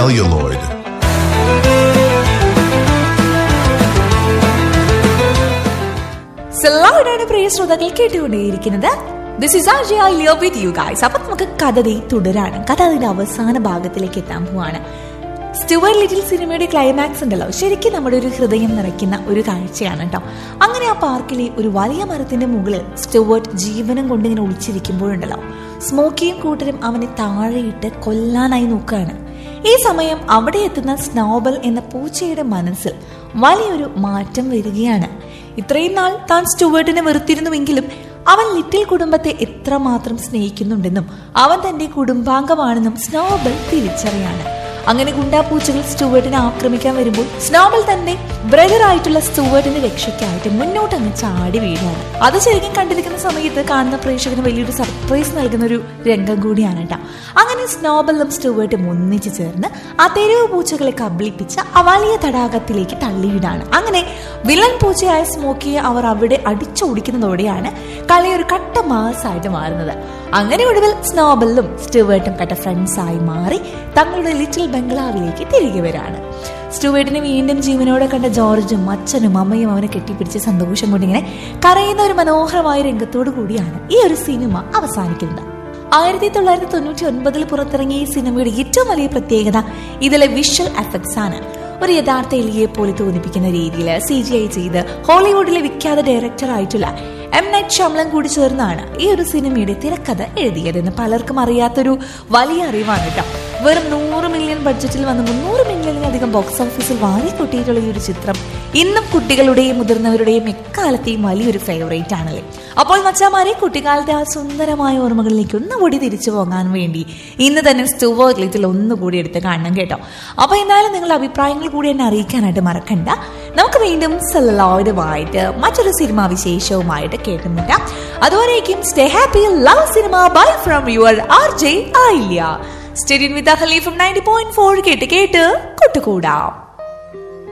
celluloid. സലാഡാണ് പ്രിയ ശ്രോതാക്കൾ കേട്ടുകൊണ്ടേയിരിക്കുന്നത് this is R J I live with you guys അപ്പൊ നമുക്ക് കഥ ദേ തുടരാണ് കഥ അതിന്റെ അവസാന ഭാഗത്തിലേക്ക് എത്താൻ പോവാണ് സ്റ്റുവർ ലിറ്റിൽ സിനിമയുടെ ക്ലൈമാക്സ് ഉണ്ടല്ലോ ശരിക്കും നമ്മുടെ ഒരു ഹൃദയം നിറയ്ക്കുന്ന ഒരു കാഴ്ചയാണ് കേട്ടോ അങ്ങനെ ആ പാർക്കിലെ ഒരു വലിയ മരത്തിന്റെ മുകളിൽ സ്റ്റുവർട്ട് ജീവനം കൊണ്ട് ഇങ്ങനെ ഒളിച്ചിരിക്കുമ്പോഴുണ്ടല്ലോ സ്മോക്കിയും കൂട്ടരും അവനെ താഴെയിട്ട് കൊല്ലാനായി നോക്കുകയാണ് ഈ സമയം അവിടെ എത്തുന്ന സ്നോബൽ എന്ന പൂച്ചയുടെ മനസ്സിൽ വലിയൊരു മാറ്റം വരികയാണ് ഇത്രയും നാൾ താൻ സ്റ്റുവേർട്ടിനെ വെറുത്തിരുന്നുവെങ്കിലും അവൻ ലിറ്റിൽ കുടുംബത്തെ എത്രമാത്രം സ്നേഹിക്കുന്നുണ്ടെന്നും അവൻ തന്റെ കുടുംബാംഗമാണെന്നും സ്നോബൽ തിരിച്ചറിയാണ് അങ്ങനെ ഗുണ്ടാപ്പൂച്ചകൾ സ്റ്റുവേർട്ടിനെ ആക്രമിക്കാൻ വരുമ്പോൾ സ്നോബൽ തന്റെ ബ്രദർ ആയിട്ടുള്ള സ്റ്റുവേർട്ടിന്റെ രക്ഷയ്ക്കായിട്ട് മുന്നോട്ട് അങ്ങ് ചാടി വീഴാണ് അത് ശരിക്കും കണ്ടിരിക്കുന്ന സമയത്ത് കാണുന്ന പ്രേക്ഷകന് വലിയൊരു സർപ്രൈസ് നൽകുന്ന ഒരു രംഗം കൂടിയാണ് കേട്ടോ അങ്ങനെ സ്നോബലും സ്റ്റുവേർട്ടും ഒന്നിച്ചു ചേർന്ന് ആ തെരുവ് പൂച്ചകളെ കബളിപ്പിച്ച് ആ വലിയ തടാകത്തിലേക്ക് തള്ളിയിടാണ് അങ്ങനെ വില്ലൻ പൂച്ചയായ സ്മോക്കിയെ അവർ അവിടെ അടിച്ചോടിക്കുന്നതോടെയാണ് കളി ഒരു കട്ട മാസായിട്ട് മാറുന്നത് അങ്ങനെ ഒടുവിൽ സ്നോബലും സ്റ്റുവേർട്ടും കട്ട ഫ്രണ്ട്സ് ആയി മാറി തങ്ങളുടെ ലിറ്റിൽ ബംഗ്ലാവിലേക്ക് തിരികെ വരാണ് സ്റ്റുവേർട്ടിനെ വീണ്ടും ജീവനോടെ കണ്ട ജോർജും അച്ഛനും അമ്മയും അവനെ കെട്ടിപ്പിടിച്ച് സന്തോഷം കൊണ്ടിങ്ങനെ കരയുന്ന ഒരു മനോഹരമായ രംഗത്തോടു കൂടിയാണ് ഈ ഒരു സിനിമ അവസാനിക്കുന്നത് ആയിരത്തി തൊള്ളായിരത്തി തൊണ്ണൂറ്റി ഒൻപതിൽ പുറത്തിറങ്ങിയ ഈ സിനിമയുടെ ഏറ്റവും വലിയ പ്രത്യേകത ഇതിലെ വിഷ്വൽ എഫക്ട്സ് ആണ് ഒരു യഥാർത്ഥ എലിയെ പോലെ തോന്നിപ്പിക്കുന്ന രീതിയിൽ സി ജി ഐ ചെയ്ത് ഹോളിവുഡിലെ വിഖ്യാത ഡയറക്ടർ ആയിട്ടുള്ള എം നൈറ്റ് ഷംലം കൂടി ചേർന്നാണ് ഈ ഒരു സിനിമയുടെ തിരക്കഥ എഴുതിയതെന്ന് പലർക്കും അറിയാത്തൊരു വലിയ അറിവാണ് കേട്ടോ വെറും നൂറ് മില്യൺ ബഡ്ജറ്റിൽ വന്ന് മുന്നൂറ് മില്യണിലധികം ബോക്സ് ഓഫീസിൽ വാരിക്കൊട്ടിയിട്ടുള്ള ഈ ഒരു ചിത്രം ഇന്നും കുട്ടികളുടെയും മുതിർന്നവരുടെയും എക്കാലത്തെയും വലിയൊരു ഫേവറേറ്റ് ആണല്ലേ അപ്പോൾ മച്ചാമാരെ കുട്ടിക്കാലത്തെ ആ സുന്ദരമായ ഓർമ്മകളിലേക്ക് ഒന്നുകൂടി തിരിച്ചു പോകാൻ വേണ്ടി ഇന്ന് തന്നെ സ്റ്റുവർ ലിറ്റിൽ ഒന്നുകൂടി എടുത്ത് കാണണം കേട്ടോ അപ്പൊ എന്തായാലും നിങ്ങളുടെ അഭിപ്രായങ്ങൾ കൂടി എന്നെ അറിയിക്കാനായിട്ട് മറക്കണ്ട നമുക്ക് വീണ്ടും സെല്ലോയിഡുമായിട്ട് മറ്റൊരു സിനിമാ വിശേഷവുമായിട്ട് കേൾക്കുന്നുണ്ട് അതുവരേക്കും stay happy love cinema bye from your R J Ayilya stay tuned with ഹലി ഫ്രം നയൻറ്റി പോയിന്റ് ഫോർ കേട്ട് കേട്ട് കൂട്ടുകൂടാം